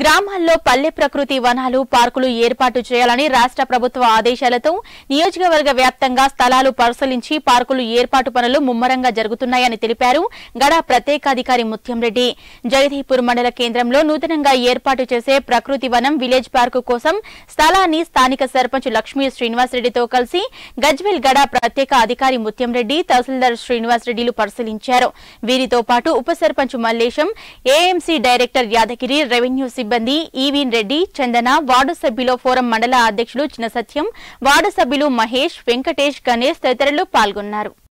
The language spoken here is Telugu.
గ్రామాల్లో పల్లె ప్రకృతి వనాలు పార్కులు ఏర్పాటు చేయాలని రాష్ట్ర ప్రభుత్వ ఆదేశాలతో నియోజకవర్గ వ్యాప్తంగా స్థలాలు పరిశీలించి పార్కులు ఏర్పాటు పనులు ముమ్మరంగా జరుగుతున్నాయని తెలిపారు గడా ప్రత్యేకాధికారి ముత్యంరెడ్డి జగదీపూర్ మండల కేంద్రంలో నూతనంగా ఏర్పాటు చేసే ప్రకృతి వనం విలేజ్ పార్కు కోసం స్థలాన్ని స్థానిక సర్పంచ్ లక్ష్మీ శ్రీనివాసరెడ్డితో కలిసి గజ్వెల్ గడా ప్రత్యేక అధికారి ముత్యంరెడ్డి తహసీల్దార్ శ్రీనివాసరెడ్డిలు పరిశీలించారు వీరితో పాటు ఉప sarpanch Mallesham AMC director Yadagiri revenue సిబ్బంది ఈవీన్ రెడ్డి చందన వార్డు సభ్యులు ఫోరం మండల అధ్యక్షులు చిన్న సత్యం వార్డు సభ్యులు మహేష్ వెంకటేష్ గణేష్ తదితరులు పాల్గొన్నారు